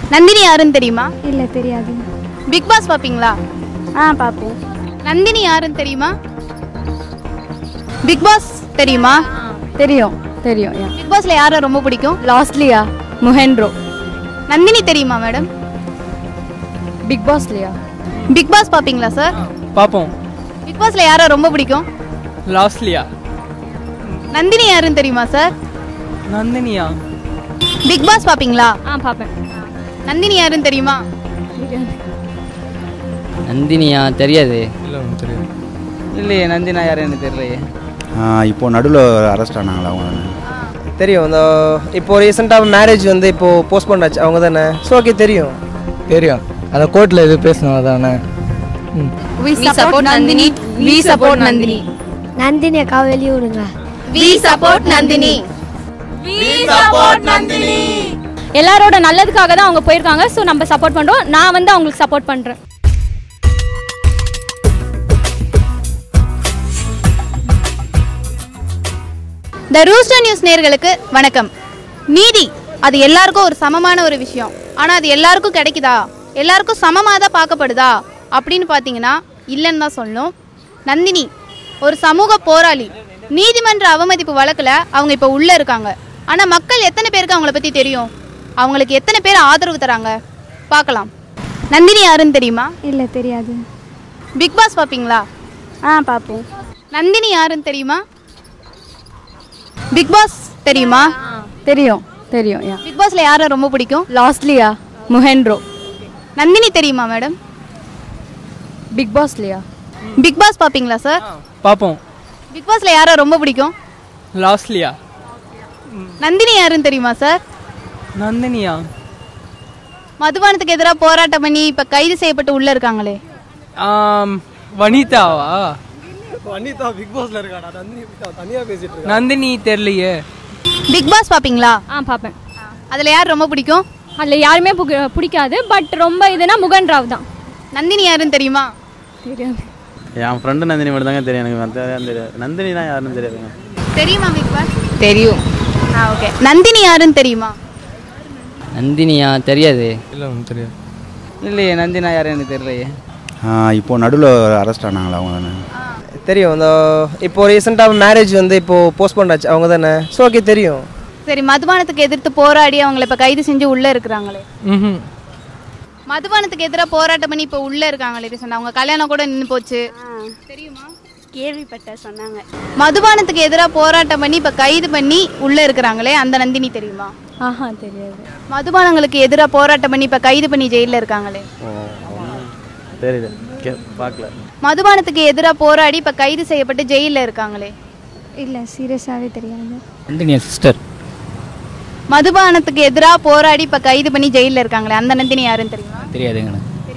நந்தினி யாருன்னு தெரியுமா இல்லை தெரியாது பிக் பாஸ் பார்ப்பீங்களா ஆ பார்ப்போம் நந்தினி யாருன்னு தெரியுமா பிக் பாஸ் தெரியுமா தெரியும் தெரியும் யா பிக் பாஸ்ல யாரை ரொம்ப பிடிக்கும் லாஸ்ட்லியா முஹென்ட்ரோ நந்தினி தெரியுமா மேடம் பிக் பாஸ்லியா பிக் பாஸ் பார்ப்பீங்களா சார் பார்ப்போம் பிக் பாஸ்ல யாரை ரொம்ப பிடிக்கும் லாஸ்ட்லியா நந்தினி யாருன்னு தெரியுமா சார் நந்தினியா பிக் பாஸ் பார்ப்பீங்களா ஆ பார்ப்பேன் நந்தினி யாருன்னு தெரியுமா நந்தினியா தெரியாது இல்லை ஒன்றும் தெரியாது இல்லையே நந்தினா யாரும் எனக்கு தெரியலையே இப்போ நடுவில் அரெஸ்ட் ஆனாங்களா அவங்க தெரியும் இந்த இப்போ ரீசெண்டாக மேரேஜ் வந்து இப்போ போஸ்ட்போன் ஆச்சு அவங்க தானே ஸோ ஓகே தெரியும் தெரியும் அந்த கோர்ட்டில் இது பேசணும் தானே ம் we support Nandini we support Nandini Nandini அக்கா வெளியே விடுங்க வி சப்போர்ட் நந்தினி எல்லாரோட நல்லதுக்காக தான் அவங்க போயிருக்காங்க ஸோ நம்ம சப்போர்ட் பண்ணுறோம் நான் வந்து அவங்களுக்கு சப்போர்ட் பண்ணுறேன் த ரூஸ்டர் நியூஸ் நேர்களுக்கு வணக்கம் நீதி அது எல்லாருக்கும் ஒரு சமமான ஒரு விஷயம் ஆனால் அது எல்லாருக்கும் கிடைக்குதா எல்லாருக்கும் சமமாக தான் பார்க்கப்படுதா அப்படின்னு பார்த்தீங்கன்னா இல்லைன்னு தான் சொல்லணும் நந்தினி ஒரு சமூக போராளி நீதிமன்ற அவமதிப்பு வழக்கில் அவங்க இப்போ உள்ளே இருக்காங்க ஆனால் மக்கள் எத்தனை பேருக்கு அவங்கள பற்றி தெரியும் அவங்களுக்கு எத்தனை பேர் ஆதரவு தராங்க பார்க்கலாம் நந்தினி யாருன்னு தெரியுமா இல்லை தெரியாது பிக் பாஸ் பார்ப்பீங்களா ஆ பார்ப்போம் நந்தினி யாருன்னு தெரியுமா பிக் பாஸ் தெரியுமா தெரியும் தெரியும் யா பிக் பாஸ்ல யாரை ரொம்ப பிடிக்கும் லாஸ்ட்லியா முஹென்ட்ரோ நந்தினி தெரியுமா மேடம் பிக் பாஸ்லியா பிக் பாஸ் பார்ப்பீங்களா சார் பார்ப்போம் பிக் பாஸ்ல யாரை ரொம்ப பிடிக்கும் லாஸ்ட்லியா நந்தினி யாருன்னு தெரியுமா சார் நந்தினியா மதுபானத்துக்கு எதிராக போராட்டம் பண்ணி இப்ப கைது செய்யப்பட்டு உள்ள இருக்காங்களே ஆம், வனிதாவா வனிதா பிக் பாஸ்ல இருக்காடா நந்தினி தனியாக பேசிட்டு நந்தினி தெரியலையே பிக் பாஸ் பார்ப்பீங்களா ஆ பார்ப்பேன் அதுல யார் ரொம்ப பிடிக்கும் அதில் யாருமே புக- பிடிக்காது பட் ரொம்ப இதுனா முகன் ராவ் தான் நந்தினி யாருன்னு தெரியுமா தெரியாது என் ஃப்ரெண்டு நந்தினி மட்டும் தாங்க தெரியும் எனக்கு மற்ற யாரும் தெரியாது நந்தினி தான் யாருன்னு தெரியாதுங்க தெரியுமா பிக் பாஸ் தெரியும் ஆ ஓகே நந்தினி யாருன்னு தெரியுமா நந்தினியா தெரியாது இல்லை ஒன்றும் தெரியாது இல்லையே நந்தினா யாரும் எனக்கு தெரியலையே இப்போ நடுவில் அரெஸ்ட் ஆனாங்களா அவங்க தானே தெரியும் இந்த இப்போ ரீசெண்டாக மேரேஜ் வந்து இப்போ போஸ்ட்போன் ஆச்சு அவங்க தானே ஸோ ஓகே தெரியும் சரி மதுபானத்துக்கு எதிர்த்து போராடி அவங்கள இப்ப கைது செஞ்சு உள்ள இருக்கிறாங்களே ம் மதுபானத்துக்கு எதிராக போராட்டம் பண்ணி இப்ப உள்ள இருக்காங்களே ரீசெண்டா அவங்க கல்யாணம் கூட நின்று போச்சு தெரியுமா கேள்விப்பட்ட சொன்னாங்க மதுபானத்துக்கு எதிராக போராட்டம் பண்ணி இப்ப கைது பண்ணி உள்ள இருக்கிறாங்களே அந்த நந்தினி தெரியுமா ஆஹா தெரியாது மதுபானங்களுக்கு எதிராக போராட்டம் பண்ணி இப்ப கைது பண்ணி ஜெயிலில் இருக்காங்களே தெரியுது கே பார்க்கல மதுபானத்துக்கு எதிராக போராடி இப்ப கைது செய்யப்பட்டு ஜெயிலில் இருக்காங்களே இல்லை சீரியஸாகவே தெரியாது நந்தினியா சிஸ்டர் மதுபானத்துக்கு எதிராக போராடி இப்ப கைது பண்ணி ஜெயிலில் இருக்காங்களே அந்த நந்தினி யாருன்னு தெரியுமா தெரியாதுங்க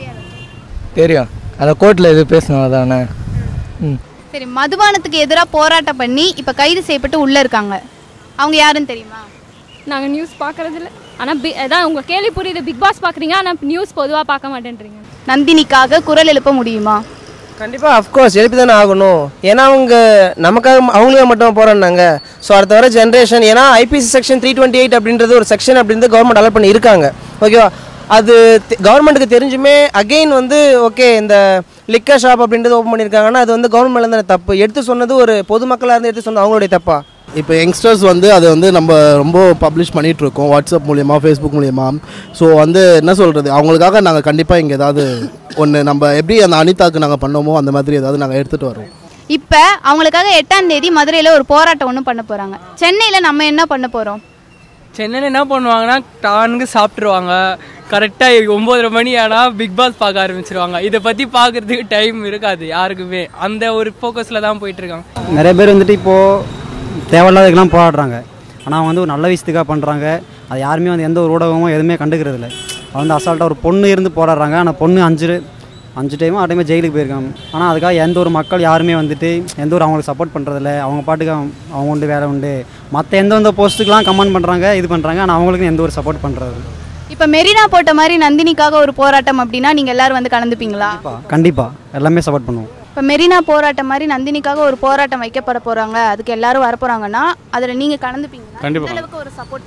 தெரியும் அந்த கோர்ட்டில் இது பேசணும் தானே ம் சரி மதுபானத்துக்கு எதிராக போராட்டம் பண்ணி இப்ப கைது செய்யப்பட்டு உள்ள இருக்காங்க அவங்க யாருன்னு தெரியுமா நாங்கள் நியூஸ் பார்க்கறதில்ல ஆனால் பி அதான் உங்கள் கேள்வி புரியுது பிக் பாஸ் பார்க்குறீங்க ஆனால் நியூஸ் பொதுவாக பார்க்க மாட்டேன்றீங்க நந்தினிக்காக குரல் எழுப்ப முடியுமா கண்டிப்பாக அஃப்கோர்ஸ் எழுப்பி தானே ஆகணும் ஏன்னா அவங்க நமக்காக அவங்களுக்காக மட்டும் போராடினாங்க ஸோ அடுத்த வர ஜென்ரேஷன் ஏன்னா IPC section three twenty eight அப்படின்றது ஒரு செக்ஷன் அப்படின்றது கவர்மெண்ட் அலர்ட் பண்ணி இருக்காங்க ஓகேவா அது கவர்மெண்ட்டுக்கு தெரிஞ்சுமே அகெயின் வந்து ஓகே இந்த லிக்கர் ஷாப் அப்படின்றது ஓப்பன் பண்ணியிருக்காங்கன்னா அது வந்து கவர்மெண்ட் மேலே தானே தப்பு எடுத்து சொன்னது ஒரு பொதுமக்களாக இருந்து எடுத்து சொன்னது அவங்களுடைய தப்பா இப்போ யங்ஸ்டர்ஸ் வந்து அதை வந்து நம்ம ரொம்ப பப்ளிஷ் பண்ணிகிட்டு இருக்கோம் வாட்ஸ்அப் மூலியமாக ஃபேஸ்புக் மூலியமா ஸோ வந்து என்ன சொல்கிறது அவங்களுக்காக நாங்கள் கண்டிப்பாக இங்கே ஏதாவது ஒன்று நம்ம எப்படி அந்த அனிதாக்கு நாங்கள் பண்ணோமோ அந்த மாதிரி ஏதாவது நாங்கள் எடுத்துகிட்டு வரோம் இப்ப அவங்களுக்காக எட்டாம் தேதி மதுரையில ஒரு போராட்டம் ஒன்று பண்ண போறாங்க சென்னையில நம்ம என்ன பண்ண போறோம் சென்னையில் என்ன பண்ணுவாங்கன்னா டானுக்கு சாப்பிட்ருவாங்க கரெக்டாக ஒம்பதரை மணி ஆனால் பிக் பாஸ் பார்க்க ஆரம்பிச்சிருவாங்க இதை பற்றி பார்க்கறதுக்கு டைம் இருக்காது யாருக்குமே அந்த ஒரு ஃபோக்கஸில் தான் போயிட்டுருக்காங்க நிறைய பேர் வந்துட்டு இப்போது தேவையில்லாததுக்கெல்லாம் போராடுறாங்க ஆனால் அவங்க வந்து ஒரு நல்ல விஷயத்துக்காக பண்ணுறாங்க அது யாருமே வந்து எந்த ஒரு ஊடகமும் எதுவுமே கண்டுக்கிறது இல்லை அது வந்து அசால்ட்டாக ஒரு பொண்ணு இருந்து போராடுறாங்க ஆனால் பொண்ணு அஞ்சு அஞ்சு டைமும் ஆறு டைமே ஜெயிலுக்கு போயிருக்காங்க ஆனால் அதுக்காக எந்த ஒரு மக்கள் யாருமே வந்துட்டு எந்த ஒரு அவங்களுக்கு சப்போர்ட் பண்ணுறதில்ல அவங்க பாட்டுக்கு அவங்க அவங்க உண்டு வேலை உண்டு மற்ற எந்தெந்த போஸ்ட்டுக்கெலாம் கமெண்ட் பண்ணுறாங்க இது பண்ணுறாங்க ஆனால் அவங்களுக்கு எந்த ஒரு சப்போர்ட் பண்ணுறது இப்ப மெரினா போட்ட மாதிரி நந்தினிக்காக ஒரு போராட்டம் அப்படின்னா நீங்க எல்லாரும் வந்து கலந்துப்பீங்களா கண்டிப்பாக எல்லாமே சப்போர்ட் பண்ணுவோம் இப்ப மெரினா போராட்டம் மாதிரி நந்தினிக்காக ஒரு போராட்டம் வைக்கப்பட போறாங்க அதுக்கு எல்லாரும் வர போறாங்கன்னா அதுல நீங்க கலந்துப்பீங்களா கண்டிப்பா. எந்த அளவுக்கு ஒரு சப்போர்ட் பண்ணுவீங்க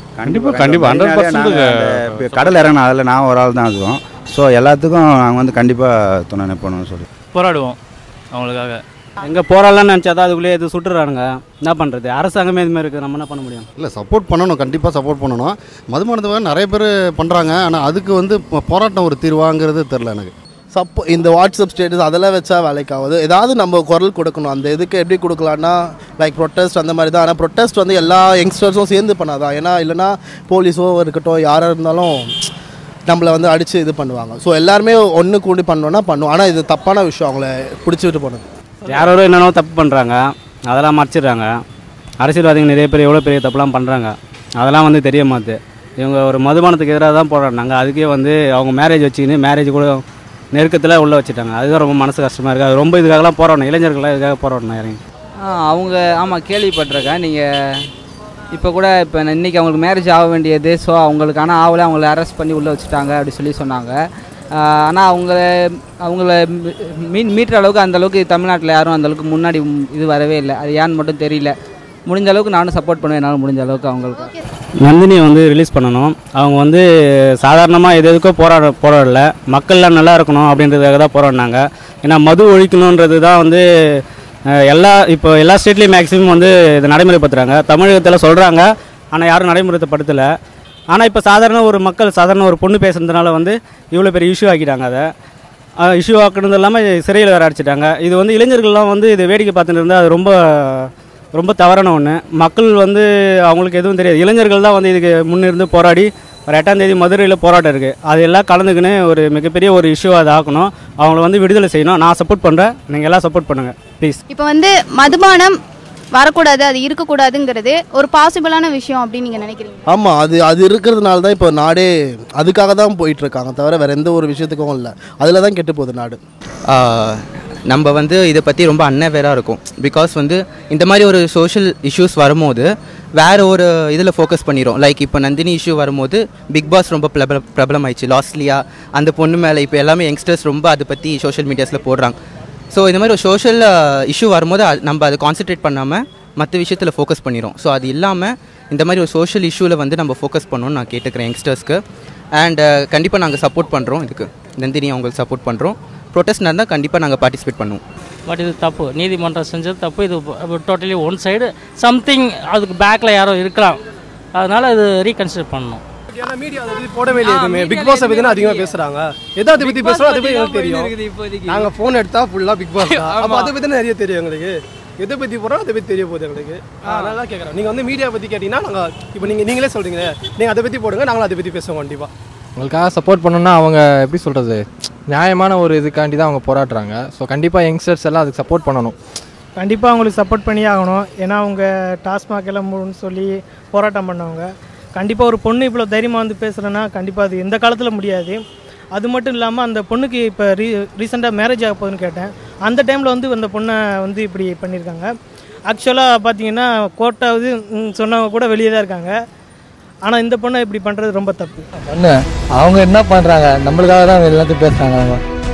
கண்டிப்பாக கண்டிப்பாக ஹண்ட்ரட் பர்சன்ட் கடல் இறங்கினா அதில் நான் ஒரு ஆள் தான் அதுவும் ஸோ எல்லாத்துக்கும் நாங்கள் வந்து கண்டிப்பாக துணை நிற்போம்னு சொல்லி போராடுவோம் அவங்களுக்காக எங்கே போராடலாம்னு நினச்சா தான் அதுக்குள்ளேயே இது சுட்டுறானுங்க என்ன பண்ணுறது அரசாங்கமே இது மாதிரி இருக்குது நம்ம என்ன பண்ண முடியும் இல்லை சப்போர்ட் பண்ணணும் கண்டிப்பாக சப்போர்ட் பண்ணணும் மதுபானத்துக்காக நிறைய பேர் பண்ணுறாங்க ஆனால் அதுக்கு வந்து போ- போராட்டம் ஒரு தீர்வாங்கிறது தெரில எனக்கு சப்போ இந்த வாட்ஸ்அப் ஸ்டேட்டஸ் அதெல்லாம் வச்சா வேலைக்கு ஆகுது ஏதாவது நம்ம குரல் கொடுக்கணும் அந்த இதுக்கு எப்படி கொடுக்கலான்னா லைக் ப்ரொட்டஸ்ட் அந்த மாதிரி தான் ஆனால் ப்ரொட்டஸ்ட் வந்து எல்லா யங்ஸ்டர்ஸும் சேர்ந்து பண்ணாதான் ஏன்னா இல்லைன்னா போலீஸோ இருக்கட்டும் யாராக இருந்தாலும் நம்மளை வந்து அடித்து இது பண்ணுவாங்க ஸோ எல்லாருமே ஒன்று கூடி பண்ணோன்னா பண்ணுவோம் ஆனால் இது தப்பான விஷயம் அவங்கள பிடிச்சிட்டு போனது யாரோ என்னென்னோ தப்பு பண்ணுறாங்க அதெல்லாம் மறைச்சிடுறாங்க அரசியல்வாதிகள் நிறைய பேர் எவ்வளோ பெரிய தப்புலாம் பண்ணுறாங்க அதெல்லாம் வந்து தெரிய மாட்டுது இவங்க ஒரு மதுபானத்துக்கு எதிராக தான் போராடினாங்க அதுக்கே வந்து அவங்க மேரேஜ் வச்சுக்கின்னு மேரேஜ் கூட நெருக்கத்தில் உள்ளே வச்சுட்டாங்க அதுதான் ரொம்ப மனசு கஷ்டமாக இருக்குது அது ரொம்ப இதுக்காகலாம் போராடணும் இளைஞர்கள்லாம் இதுக்காக போராடணும் இறங்கி ஆ அவங்க ஆமாம் கேள்விப்பட்டிருக்கேன் நீங்கள் இப்போ கூட இப்போ இன்றைக்கி அவங்களுக்கு மேரேஜ் ஆக வேண்டியது ஸோ அவங்களுக்கு ஆனால் ஆகலை அவங்கள அரெஸ்ட் பண்ணி உள்ளே வச்சுட்டாங்க அப்படி சொல்லி சொன்னாங்க ஆனால் அவங்கள அவங்கள மீன் மீட்டுற அளவுக்கு அந்த அளவுக்கு தமிழ்நாட்டில் யாரும் அந்த அளவுக்கு முன்னாடி இது வரவே இல்லை அது ஏன்னு மட்டும் தெரியல முடிஞ்ச அளவுக்கு நானும் சப்போர்ட் பண்ணுவேன் என்னால் முடிஞ்ச அளவுக்கு அவங்களுக்கு நந்தினியை வந்து ரிலீஸ் பண்ணணும் அவங்க வந்து சாதாரணமாக எது எதுக்கோ போராட போராடல மக்கள்லாம் நல்லா இருக்கணும் அப்படின்றதுக்காக தான் போராடினாங்க ஏன்னா மது ஒழிக்கணுன்றது தான் வந்து அஹ், எல்லா இப்போ எல்லா ஸ்டேட்லேயும் மேக்ஸிமம் வந்து இதை நடைமுறைப்படுத்துகிறாங்க தமிழகத்தில் சொல்கிறாங்க ஆனால் யாரும் நடைமுறைப்படுத்தலை ஆனால் இப்போ சாதாரண ஒரு மக்கள் சாதாரண ஒரு பொண்ணு பேசுனதுனால வந்து இவ்வளோ பெரிய இஷ்யூ ஆக்கிட்டாங்க அதை இஷ்யூ ஆக்குனது இல்லாமல் சிறையில் வேறு அடிச்சிட்டாங்க இது வந்து இளைஞர்கள்லாம் வந்து இது வேடிக்கை பார்த்துட்டு இருந்தால் அது ரொம்ப ரொம்ப தவறான ஒன்று மக்கள் வந்து அவங்களுக்கு எதுவும் தெரியாது இளைஞர்கள் தான் வந்து இதுக்கு முன்னிருந்து போராடி ஒரு எட்டாம் தேதி மதுரையில் போராட்டம் இருக்குது அது எல்லாம் கலந்துக்கின்னு ஒரு மிகப்பெரிய ஒரு இஷ்யூ அதை ஆக்கணும் அவங்கள வந்து விடுதலை செய்யணும் நான் சப்போர்ட் பண்ணுறேன் நீங்கள் எல்லாம் சப்போர்ட் பண்ணுங்கள் ப்ளீஸ் இப்போ வந்து மதுபானம் வரக்கூடாது அது இருக்கக்கூடாதுங்கிறது ஒரு பாசிபிளான விஷயம் அப்படின்னு நீங்கள் நினைக்கிறீங்க ஆமாம் அது அது இருக்கிறதுனால தான் இப்போ நாடே அதுக்காக தான் போயிட்டு இருக்காங்க தவிர வேற எந்த ஒரு விஷயத்துக்கும் இல்லை அதில் தான் கெட்டு போகுது நாடு ஆஹ் நம்ம வந்து இதை பற்றி ரொம்ப அன்னவேராக இருக்கும் பிகாஸ் வந்து இந்த மாதிரி ஒரு சோஷியல் இஷ்யூஸ் வரும்போது வேறு ஒரு இதில் ஃபோக்கஸ் பண்ணிடும் லைக் இப்போ நந்தினி இஷ்யூ வரும்போது பிக் பாஸ் ரொம்ப பிரபல பிரபலம் ஆயிடுச்சு லாஸ்ட்லியா அந்த பொண்ணு மேலே இப்போ எல்லாமே யங்ஸ்டர்ஸ் ரொம்ப அதை பற்றி சோஷியல் மீடியாஸில் போடுறாங்க ஸோ இந்த மாதிரி ஒரு சோஷியல் இஷ்யூ வரும்போது அது- நம்ம அதை கான்சென்ட்ரேட் பண்ணாமல் மற்ற விஷயத்தில் ஃபோக்கஸ் பண்ணிடும் ஸோ அது இல்லாமல் இந்த மாதிரி ஒரு சோஷியல் இஷ்யூவில் வந்து நம்ம ஃபோக்கஸ் பண்ணணும்னு நான் கேட்டுக்கிறேன் யங்ஸ்டர்ஸ்க்கு அண்ட் கண்டிப்பாக நாங்கள் சப்போர்ட் பண்ணுறோம் இதுக்கு நந்தினி அவங்களுக்கு சப்போர்ட் பண்ணுறோம் ப்ரொட்டஸ்ட் நடந்தால் கண்டிப்பாக நாங்கள் பார்ட்டிசிபேட் பண்ணுவோம் பட் இது தப்பு நீதிமன்றம் செஞ்சது தப்பு இது டோட்டலி ஒன் சைடு சம்திங் அதுக்கு பேக்கில் யாரோ இருக்கலாம் அதனால் அது ரீகன்சிடர் பண்ணணும் ஏன்னா மீடியா அதை பற்றி போடவே இல்லை எதுவுமே பிக் பாஸை பற்றி தான் அதிகமாக பேசுகிறாங்க எதை அதை பற்றி பேசுகிறோம் அதை பற்றி எனக்கு தெரியும் நாங்கள் ஃபோன் எடுத்தால் ஃபுல்லாக பிக் பாஸ் தான் அப்போ அதை பற்றி நிறைய தெரியும் எங்களுக்கு எதை பற்றி போகிறோம் அதை பற்றி தெரிய போகுது எங்களுக்கு அதனால தான் கேட்குறோம் நீங்கள் வந்து மீடியா பற்றி கேட்டிங்கன்னா நாங்கள் இப்போ நீங்கள் நீங்களே சொல்கிறீங்க நீங்கள் அதை பற்றி போடுங்க நாங்களும் அதை பற்றி பேசுவோம் கண்டிப்பாக உங்களுக்காக சப்போர்ட் பண்ணணும்னா அவங்க எப்படி சொல்கிறது நியாயமான ஒரு இதுக்காண்டி தான் அவங்க போராடுறாங்க ஸோ கண்டிப்பாக யங்ஸ்டர்ஸ் எல்லாம் அதுக்கு சப்போர்ட் பண்ணணும் கண்டிப்பாக அவங்களுக்கு சப்போர்ட் பண்ணி ஆகணும் ஏன்னா அவங்க டாஸ்மாக் எல்லாம் மூடுன்னு சொல்லி போராட்டம் பண்ணவங்க கண்டிப்பாக ஒரு பொண்ணு இவ்வளோ தைரியமாக வந்து பேசுகிறேன்னா கண்டிப்பாக அது எந்த காலத்தில் முடியாது அது மட்டும் இல்லாமல் அந்த பொண்ணுக்கு இப்போ ரீ ரீசெண்டாக மேரேஜ் ஆக போகுதுன்னு கேட்டேன் அந்த டைமில் வந்து அந்த பொண்ணை வந்து இப்படி பண்ணியிருக்காங்க ஆக்சுவலாக பார்த்தீங்கன்னா கோர்ட்டாவது ம், சொன்னவங்க கூட வெளியே தான் இருக்காங்க ஆனால் இந்த பொண்ணை இப்படி பண்ணுறது ரொம்ப தப்பு பண்ணு அவங்க என்ன பண்றாங்க நம்மளுக்காக தான் எல்லாத்தையும் பேசுறாங்க அவங்க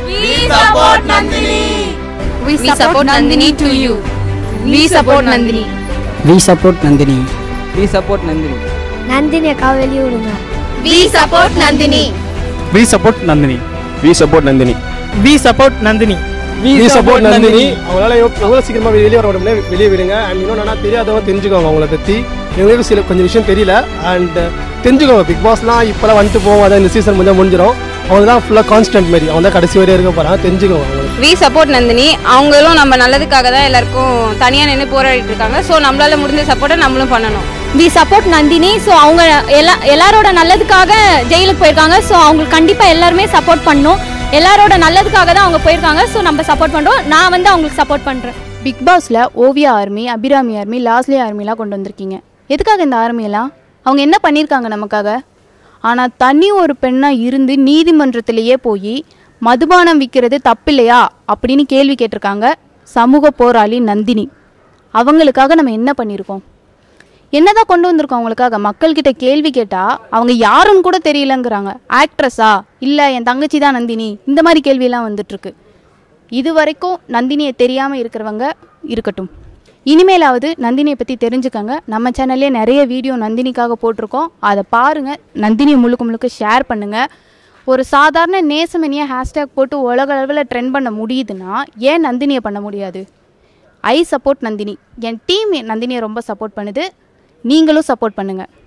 We support Nandini to you. We support Nandini. We support Nandini we support Nandini Nandini அக்கா வெளியே விடுங்க We support Nandini. We support Nandini we support Nandini we support Nandini we support Nandini அவங்களால எவ்- எவ்வளோ சீக்கிரமாக வெளியே வர முடியல வெளியே விடுங்க அண்ட் இன்னொன்று என்ன தெரியாதவங்க தெரிஞ்சுக்கோங்க அவங்கள பற்றி எங்களுக்கு சில கொஞ்சம் விஷயம் தெரியல அண்ட் தெரிஞ்சுக்கோங்க பிக் பாஸ்லாம் இப்போலாம் வந்துட்டு போவோம் அதான் இந்த சீசன் முடிஞ்சால் முடிஞ்சிடும் அவங்க தான் ஃபுல்லாக கான்ஸ்டன்ட் மாதிரி அவங்க தான் கடைசி வரையும் இருக்க போகிறாங்க தெரிஞ்சுக்கோங்க அவங்களுக்கு We support Nandini. அவங்களும் நம்ம நல்லதுக்காக தான் எல்லாருக்கும் தனியாக நின்று போராடிட்டு இருக்காங்க ஸோ நம்மளால முடிஞ்ச சப்போர்ட்டை நம்மளும் பண்ணணும் வி சப்போர்ட் நந்தினி ஸோ அவங்க எல்லா எல்லாரோட நல்லதுக்காக ஜெயிலுக்கு போயிருக்காங்க ஸோ அவங்களுக்கு கண்டிப்பாக எல்லாருமே சப்போர்ட் பண்ணணும் எல்லாரோட நல்லதுக்காக தான் அவங்க போயிருக்காங்க ஸோ நம்ம சப்போர்ட் பண்ணுறோம் நான் வந்து அவங்களுக்கு சப்போர்ட் பண்ணுறேன் பிக் பாஸில் ஓவியா ஆர்மி அபிராமி ஆர்மி லாஸ்லி ஆர்மிலாம் கொண்டு வந்திருக்கீங்க எதுக்காக இந்த ஆர்மியெல்லாம் அவங்க என்ன பண்ணியிருக்காங்க நமக்காக ஆனால் தனி ஒரு பெண்ணாக இருந்து நீதிமன்றத்திலேயே போய் மதுபானம் விற்கிறது தப்பில்லையா அப்படின்னு கேள்வி கேட்டிருக்காங்க சமூக போராளி நந்தினி அவங்களுக்காக நம்ம என்ன பண்ணியிருக்கோம் என்னதான் கொண்டு வந்திருக்கோம் அவங்களுக்காக மக்கள்கிட்ட கேள்வி கேட்டால் அவங்க யாருன்னு கூட தெரியலங்கிறாங்க ஆக்ட்ரஸா இல்லை என் தங்கச்சி தான் நந்தினி இந்த மாதிரி கேள்வியெல்லாம் வந்துட்டுருக்கு இது வரைக்கும் நந்தினியை தெரியாமல் இருக்கிறவங்க இருக்கட்டும் இனிமேலாவது நந்தினியை பற்றி தெரிஞ்சுக்கங்க நம்ம சேனல்லே நிறைய வீடியோ நந்தினிக்காக போட்டிருக்கோம் அதை பாருங்கள் நந்தினியை முழுக்க முழுக்க ஷேர் பண்ணுங்கள் ஒரு சாதாரண நேசமணியை ஹேஷ்டேக் போட்டு உலக அளவில் ட்ரெண்ட் பண்ண முடியுதுன்னா ஏன் நந்தினியை பண்ண முடியாது ஐ சப்போர்ட் நந்தினி என் டீம் நந்தினியை ரொம்ப சப்போர்ட் பண்ணுது நீங்களும் சப்போர்ட் பண்ணுங்கள்